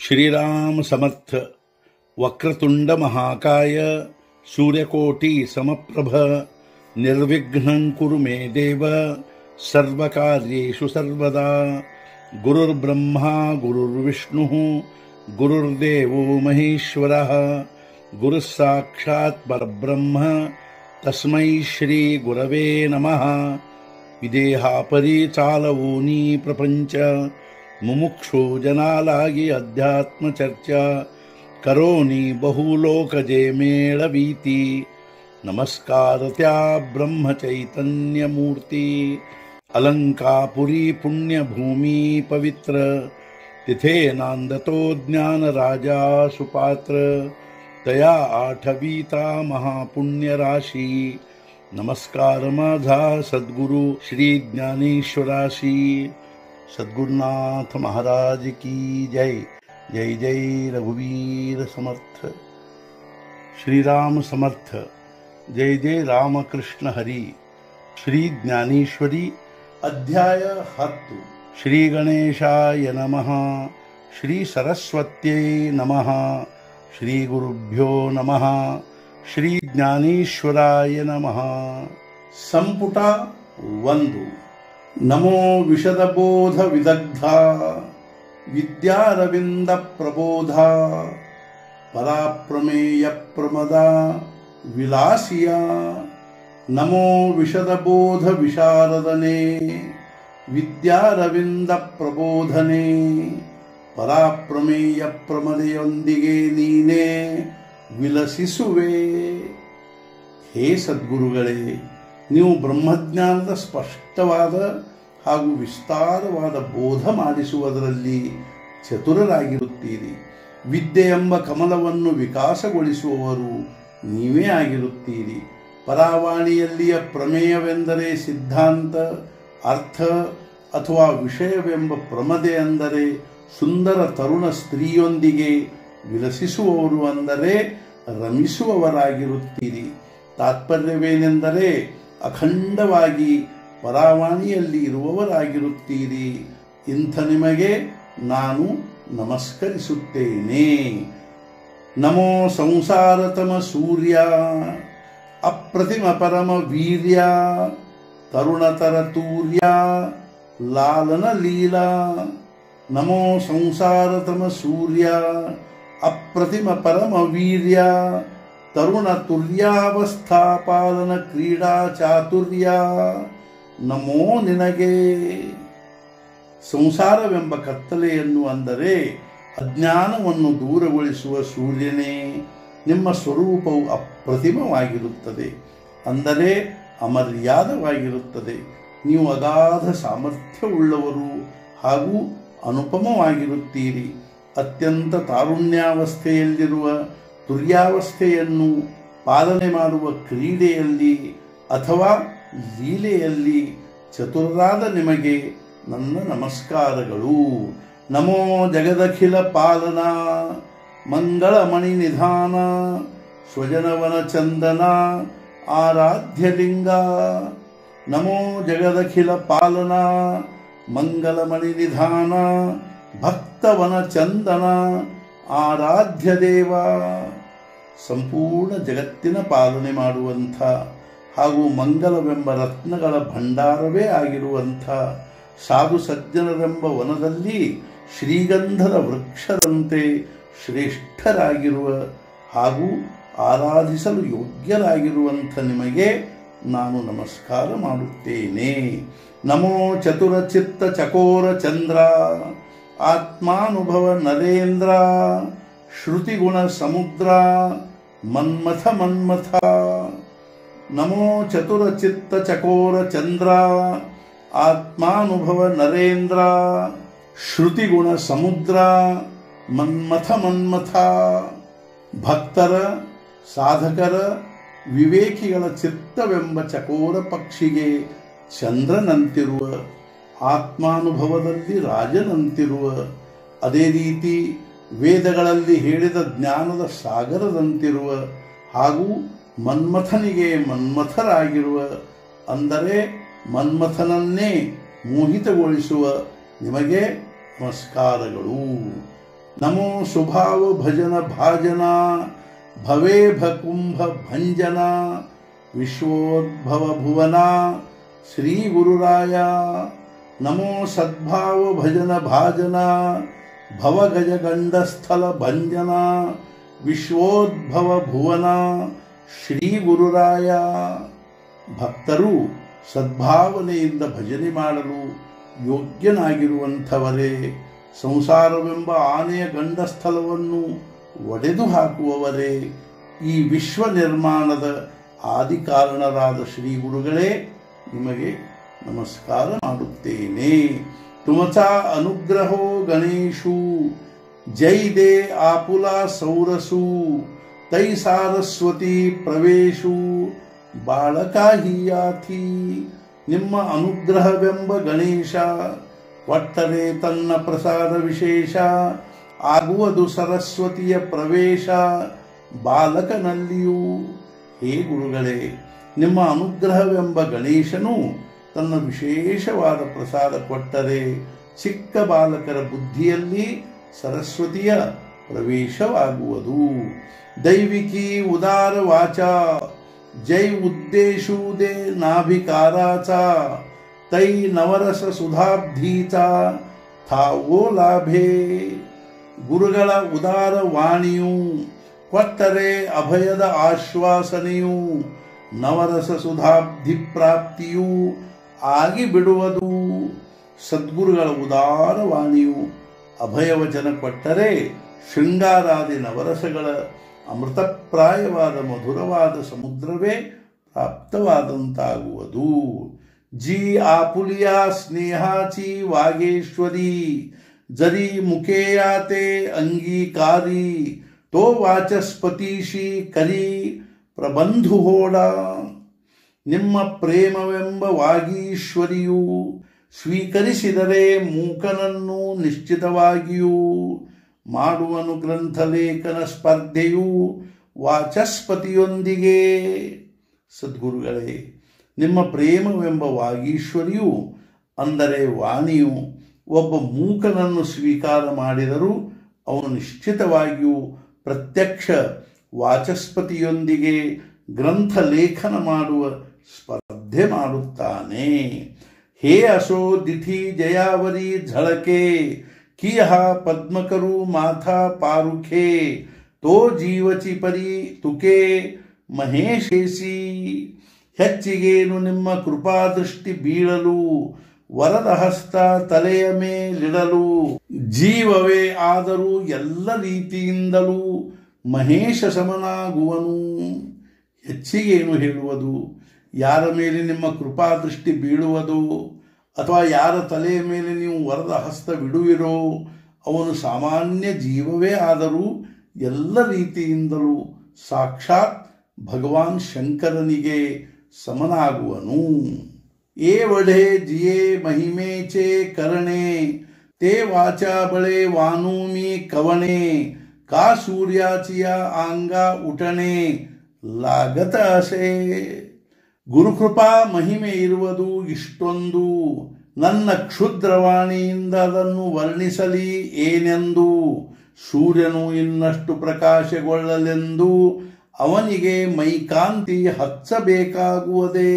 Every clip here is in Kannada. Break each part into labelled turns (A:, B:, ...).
A: श्रीराम समर्थ वक्रतुंड महाकाय सूर्यकोटि समप्रभ निर्विघ्नं कुरु मे देव सर्वकार्येषु सर्वदा गुरुर्ब्रह्मा गुरुर्विष्णुः गुरुर्देवो महेश्वरः गुरुः साक्षात् परब्रह्म तस्मै श्रीगुरवे नमः ವಿದೇಹಾಪರಿ ಚಾಲವೂನಿ ಪ್ರಪಂಚ ಮುಮುಕ್ಷು ಜನಾಲಾಗಿ ಅಧ್ಯಾತ್ಮ ಚರ್ಚಾ ಕರೋನಿ ಬಹುಲೋಕಜೆ ಮೇಳವೀತಿ ನಮಸ್ಕಾರತ್ಯಾ ಬ್ರಹ್ಮ ಚೈತನ್ಯ ಮೂರ್ತಿ ಅಲಂಕಾಪುರಿ ಪುಣ್ಯ ಭೂಮಿ ಪವಿತ್ರ तिथे नांदतो ज्ञान राजा सुपात्र तया आठवीता महापुण्य राशी नमस्कार माझा सद्गुरु श्री ज्ञानेश्वराशी सद्गुरुनाथ महाराज की जय जय जय रघुवीर समर्थ श्रीराम समर्थ जय जय रामकृष्ण हरी ಶ್ರೀ ಜ್ಞಾನೇಶ್ವರಿ ಅಧ್ಯಾಯ ಹತ್ತು ಶ್ರೀ ಗಣೇಶಾಯ ನಮಃ ಶ್ರೀ ಸರಸ್ವತ್ಯೈ ನಮಃ ಶ್ರೀ ಗುರುಭ್ಯೋ ನಮಃ ಶ್ರೀ ಜ್ಞಾನೇಶ್ವರಾಯ ನಮಃ ಸಂಪುಟ ಒಂದು ನಮೋ ವಿಷದಬೋಧ ವಿದಗ್ಧ ವಿದ್ಯಾರವಿಂದ ಪ್ರಬೋಧ ಪರಾಪ್ರಮೇಯ ಪ್ರಮದ ವಿಲಾಸಿಯ ನಮೋ ವಿಷದಬೋಧ ವಿಶಾರದನೆ ವಿದ್ಯಾರವಿಂದ ಪ್ರಬೋಧನೆ ಪರಾಪ್ರಮೇಯ ಪ್ರಮದೆಯೊಂದಿಗೆ ನೀನೇ ವಿಲಸಿಸುವೆ ಹೇ ಸದ್ಗುರುಗಳೇ ನೀವು ಬ್ರಹ್ಮಜ್ಞಾನದ ಸ್ಪಷ್ಟವಾದ ಹಾಗೂ ವಿಸ್ತಾರವಾದ ಬೋಧ ಮಾಡಿಸುವುದರಲ್ಲಿ ಚತುರರಾಗಿರುತ್ತೀರಿ ವಿದ್ಯೆ ಎಂಬ ಕಮಲವನ್ನು ವಿಕಾಸಗೊಳಿಸುವವರು ನೀವೇ ಆಗಿರುತ್ತೀರಿ ಪರಾವಾಣಿಯಲ್ಲಿಯ ಪ್ರಮೇಯವೆಂದರೆ ಸಿದ್ಧಾಂತ ಅರ್ಥ ಅಥವಾ ವಿಷಯವೆಂಬ ಪ್ರಮದೆ ಅಂದರೆ ಸುಂದರ ತರುಣ ಸ್ತ್ರೀಯೊಂದಿಗೆ ವಿಲಸಿಸುವವರು ಅಂದರೆ ರಮಿಸುವವರಾಗಿರುತ್ತೀರಿ ತಾತ್ಪರ್ಯವೇನೆಂದರೆ ಅಖಂಡವಾಗಿ ಪರಾವಾಣಿಯಲ್ಲಿ ಇರುವವರಾಗಿರುತ್ತೀರಿ ಇಂಥ ನಿಮಗೆ ನಾನು ನಮಸ್ಕರಿಸುತ್ತೇನೆ ನಮೋ ಸಂಸಾರತಮ ಸೂರ್ಯ ಅಪ್ರತಿಮ ಪರಮ ವೀರ್ಯ ತರುಣತರ ತೂರ್ಯ ಲಾಲನ ಲೀಲಾ ನಮೋ ಸಂಸಾರತಮ ಸೂರ್ಯ ಅಪ್ರತಿಮ ಪರಮ ವೀರ್ಯ ತರುಣ ತುರ್ಯಾವಸ್ಥಾ ಪಾಲನ ಕ್ರೀಡಾ ಚಾತುರ್ಯ ನಮೋ ನಿನಗೆ ಸಂಸಾರವೆಂಬ ಕತ್ತಲೆಯನ್ನು ಅಂದರೆ ಅಜ್ಞಾನವನ್ನು ದೂರಗೊಳಿಸುವ ಸೂರ್ಯನೇ ನಿಮ್ಮ ಸ್ವರೂಪವು ಅಪ್ರತಿಮವಾಗಿರುತ್ತದೆ ಅಂದರೆ ಅಮರ್ಯಾದವಾಗಿರುತ್ತದೆ ನೀವು ಅಗಾಧ ಸಾಮರ್ಥ್ಯವುಳ್ಳವರು ಹಾಗೂ ಅನುಪಮವಾಗಿರುತ್ತೀರಿ ಅತ್ಯಂತ ತಾರುಣ್ಯಾವಸ್ಥೆಯಲ್ಲಿರುವ ತುರ್ಯಾವಸ್ಥೆಯನ್ನು ಪಾಲನೆ ಮಾಡುವ ಕ್ರೀಡೆಯಲ್ಲಿ ಅಥವಾ ಲೀಲೆಯಲ್ಲಿ ಚತುರರಾದ ನಿಮಗೆ ನನ್ನ ನಮಸ್ಕಾರಗಳು ನಮೋ ಜಗದಖಿಲ ಪಾಲನ ಮಂಗಳಮಣಿ ನಿಧಾನ ಸ್ವಜನವನ ಚಂದನ ಆರಾಧ್ಯಲಿಂಗ ನಮೋ ಜಗದಖಿಲ ಪಾಲನ ಮಂಗಲಮಣಿ ನಿಧಾನ ಭಕ್ತವನ ಚಂದನ ಆರಾಧ್ಯ ದೇವ ಸಂಪೂರ್ಣ ಜಗತ್ತಿನ ಪಾಲನೆ ಮಾಡುವಂಥ ಹಾಗೂ ಮಂಗಲವೆಂಬ ರತ್ನಗಳ ಭಂಡಾರವೇ ಆಗಿರುವಂಥ ಸಾಧು ಸಜ್ಜನರೆಂಬ ವನದಲ್ಲಿ ಶ್ರೀಗಂಧದ ವೃಕ್ಷದಂತೆ ಶ್ರೇಷ್ಠರಾಗಿರುವ ಹಾಗೂ ಆರಾಧಿಸಲು ಯೋಗ್ಯರಾಗಿರುವಂಥ ನಿಮಗೆ ನಾನು ನಮಸ್ಕಾರ ಮಾಡುತ್ತೇನೆ ನಮೋ ಚತುರ ಚಿತ್ತ ಚಕೋರ ಚಂದ್ರ ಆತ್ಮಾನುಭವ ನರೇಂದ್ರ ಶ್ರುತಿಗುಣ ಸಮುದ್ರ ಮನ್ಮಥ ಮನ್ಮಥ ನಮೋ ಚತುರ ಚಿತ್ತ ಚಕೋರ ಚಂದ್ರ ಆತ್ಮಾನುಭವ ನರೇಂದ್ರ ಶ್ರುತಿಗುಣ ಸಮುದ್ರ ಮನ್ಮಥ ಮನ್ಮಥ ಭಕ್ತರ ಸಾಧಕರ ವಿವೇಕಿಗಳ ಚಿತ್ತವೆಂಬ ಚಕೋರ ಪಕ್ಷಿಗೆ ಚಂದ್ರನಂತಿರುವ ಆತ್ಮಾನುಭವದಲ್ಲಿ ರಾಜನಂತಿರುವ ಅದೇ ರೀತಿ ವೇದಗಳಲ್ಲಿ ಹೇಳಿದ ಜ್ಞಾನದ ಸಾಗರದಂತಿರುವ ಹಾಗೂ ಮನ್ಮಥನಿಗೆ ಮನ್ಮಥರಾಗಿರುವ ಅಂದರೆ ಮನ್ಮಥನನ್ನೇ ಮೋಹಿತಗೊಳಿಸುವ ನಿಮಗೆ ನಮಸ್ಕಾರಗಳು ನಮೋ ಸುಭಾವ ಭಜನ ಭಾಜನ ಭವೇಭ ಕುಂಭ ಭಂಜನ ವಿಶ್ವೋದ್ಭವ ಭುವನ ಶ್ರೀ ಗುರುರಾಯ ನಮೋ ಸದ್ಭಾವ ಭಜನ ಭಾಜನ ಭವಗಜ ಗಂಡಸ್ಥಲ ಭಂಜನ ವಿಶ್ವೋದ್ಭವ ಭುವನ ಶ್ರೀ ಗುರುರಾಯ ಭಕ್ತರು ಸದ್ಭಾವನೆಯಿಂದ ಭಜನೆ ಮಾಡಲು ಯೋಗ್ಯನಾಗಿರುವಂಥವರೇ ಸಂಸಾರವೆಂಬ ಆನೆಯ ಗಂಡಸ್ಥಲವನ್ನು ಒಡೆದು ಹಾಕುವವರೇ ಈ ವಿಶ್ವ ನಿರ್ಮಾಣದ ಆದಿಕಾರಣರಾದ ಶ್ರೀ ಗುರುಗಳೇ ನಿಮಗೆ ನಮಸ್ಕಾರ ಮಾಡುತ್ತೇನೆ ತುಮಚಾ ಅನುಗ್ರಹೋ ಗಣೇಶು ಜೈ ದೇ ಆಪುಲ ಸೌರಸು ತೈ ಸಾರಸ್ವತಿ ಪ್ರವೇಶು ಬಾಳಕಾಹಿಯಾಥಿ ನಿಮ್ಮ ಅನುಗ್ರಹವೆಂಬ ಗಣೇಶ ಒಟ್ಟರೆ ತನ್ನ ಪ್ರಸಾದ ವಿಶೇಷ ಆಗುವುದು ಸರಸ್ವತಿಯ ಪ್ರವೇಶ ಬಾಲಕನಲ್ಲಿಯೂ ಹೇ ಗುರುಗಳೇ ನಿಮ್ಮ ಅನುಗ್ರಹವೆಂಬ ಗಣೇಶನು ತನ್ನ ವಿಶೇಷವಾದ ಪ್ರಸಾದ ಕೊಟ್ಟರೆ ಚಿಕ್ಕ ಬಾಲಕರ ಬುದ್ಧಿಯಲ್ಲಿ ಸರಸ್ವತಿಯ ಪ್ರವೇಶವಾಗುವುದು ದೈವಿಕಿ ಉದಾರ ವಾಚ ಜೈ ಉದ್ದೇಶು ದೇ ನಾಭಿಕಾರಾಚ ತೈ ನವರಸ ಸುಧಾಬ್ಧೀಚ ಥಾವೋ ಲಾಭೇ ಗುರುಗಳ ಉದಾರ ವಾಣಿಯು ಕೊಟ್ಟರೆ ಅಭಯದ ಆಶ್ವಾಸನೆಯು ನವರಸ ಸುಧಾಬ್ಧಿ ಪ್ರಾಪ್ತಿಯು ಆಗಿ ಬಿಡುವುದು ಸದ್ಗುರುಗಳ ಉದಾರ ವಾಣಿಯು ಅಭಯವಚನ ಕೊಟ್ಟರೆ ಶೃಂಗಾರಾದಿ ನವರಸಗಳ ಅಮೃತಪ್ರಾಯವಾದ ಮಧುರವಾದ ಸಮುದ್ರವೇ ಪ್ರಾಪ್ತವಾದಂತಾಗುವುದು ಜಿ ಆಪುಲಿಯ ಸ್ನೇಹಾಚಿ ವಾಗೇಶ್ವರಿ ಜರಿ ಮುಖೇಯಾತೆ ಅಂಗೀಕಾರಿ ತೋ ವಾಚಸ್ಪತೀಶಿ ಕರಿ ಪ್ರಬಂಧು ಹೋಡ ನಿಮ್ಮ ಪ್ರೇಮವೆಂಬ ವಾಗೀಶ್ವರಿಯು ಸ್ವೀಕರಿಸಿದರೆ ಮೂಕನನ್ನು ನಿಶ್ಚಿತವಾಗಿಯೂ ಮಾಡುವನು ಗ್ರಂಥಲೇಖನ ಸ್ಪರ್ಧೆಯು ವಾಚಸ್ಪತಿಯೊಂದಿಗೆ ಸದ್ಗುರುಗಳೇ ನಿಮ್ಮ ಪ್ರೇಮವೆಂಬ ವಾಗೀಶ್ವರಿಯು ಅಂದರೆ ವಾಣಿಯು ಒಬ್ಬ ಮೂಕನನ್ನು ಸ್ವೀಕಾರ ಮಾಡಿದರೂ ಅವನು ನಿಶ್ಚಿತವಾಗಿಯೂ ಪ್ರತ್ಯಕ್ಷ ವಾಚಸ್ಪತಿಯೊಂದಿಗೆ ಗ್ರಂಥ ಲೇಖನ ಮಾಡುವ ಸ್ಪರ್ಧೆ ಮಾಡುತ್ತಾನೆ ಹೇ ಅಶೋ ದಿಥಿ ಜಯಾವರಿ ಝಳಕೆ ಕಿಯಹ ಪದ್ಮಕರು ಮಾಥಾ ಪಾರುಖೆ ತೋ ಜೀವಚಿ ಪರಿ ತುಕೆ ಮಹೇಶೇಸಿ ಹೆಚ್ಚಿಗೇನು ನಿಮ್ಮ ಕೃಪಾದೃಷ್ಟಿ ಬೀಳಲು ವರದ ಹಸ್ತ ತಲೆಯ ಮೇಲಿಡಲು ಜೀವವೇ ಆದರೂ ಎಲ್ಲ ರೀತಿಯಿಂದಲೂ ಮಹೇಶ ಸಮನಾಗುವನು ಹೆಚ್ಚಿಗೇನು ಹೇಳುವುದು ಯಾರ ಮೇಲೆ ನಿಮ್ಮ ಕೃಪಾದೃಷ್ಟಿ ಬೀಳುವುದು ಅಥವಾ ಯಾರ ತಲೆಯ ಮೇಲೆ ನೀವು ವರದ ಹಸ್ತ ಬಿಡುವಿರೋ ಅವನು ಸಾಮಾನ್ಯ ಜೀವವೇ ಆದರೂ ಎಲ್ಲ ರೀತಿಯಿಂದಲೂ ಸಾಕ್ಷಾತ್ ಭಗವಾನ್ ಶಂಕರನಿಗೆ ಸಮನಾಗುವನು ಏ ವಢೆ ಜಿಯೇ ಮಹಿಮೇಚೆ ಕರಣೆ ತೇ ವಾಚಾ ಬಳೆ ವಾನೂಮಿ ಕವಣೆ ಕಾ ಸೂರ್ಯಾಚಿಯ ಆಂಗ ಉಟಣೆ ಲಾಗತ ಅಸೆ ಗುರುಕೃಪಾ ಮಹಿಮೆ ಇರುವುದು ಇಷ್ಟೊಂದು ನನ್ನ ಕ್ಷುದ್ರವಾಣಿಯಿಂದ ಅದನ್ನು ವರ್ಣಿಸಲಿ ಏನೆಂದು ಸೂರ್ಯನು ಇನ್ನಷ್ಟು ಪ್ರಕಾಶಗೊಳ್ಳಲೆಂದು ಅವನಿಗೆ ಮೈಕಾಂತಿ ಹಚ್ಚಬೇಕಾಗುವುದೇ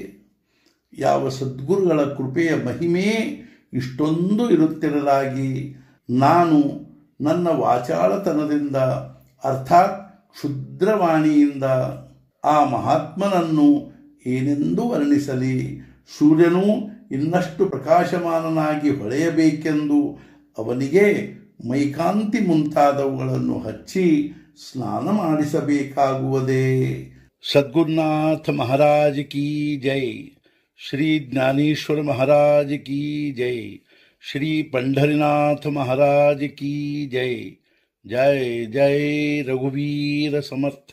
A: ಯಾವ ಸದ್ಗುರುಗಳ ಕೃಪೆಯ ಮಹಿಮೆ ಇಷ್ಟೊಂದು ಇರುತ್ತಿರಲಾಗಿ ನಾನು ನನ್ನ ವಾಚಾಳತನದಿಂದ ಅರ್ಥಾತ್ ಕ್ಷುದ್ರವಾಣಿಯಿಂದ ಆ ಮಹಾತ್ಮನನ್ನು ಏನೆಂದು ವರ್ಣಿಸಲಿ ಸೂರ್ಯನು ಇನ್ನಷ್ಟು ಪ್ರಕಾಶಮಾನನಾಗಿ ಹೊಳೆಯಬೇಕೆಂದು ಅವನಿಗೆ ಮೈಕಾಂತಿ ಮುಂತಾದವುಗಳನ್ನು ಹಚ್ಚಿ ಸ್ನಾನ ಮಾಡಿಸಬೇಕಾಗುವುದೇ ಸದ್ಗುರುನಾಥ ಮಹಾರಾಜ್ ಕಿ ಜೈ ಶ್ರೀ ಜ್ಞಾನೇಶ್ವರ ಮಹಾರಾಜ್ ಕಿ ಜೈ ಶ್ರೀ पंढरीनाथ महाराज की जय जय जय रघुवीर समर्थ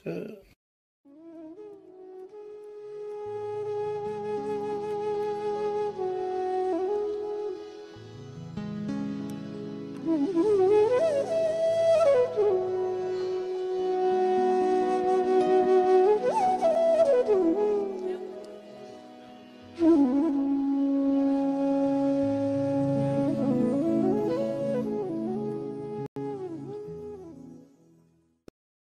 B: Mm-hmm.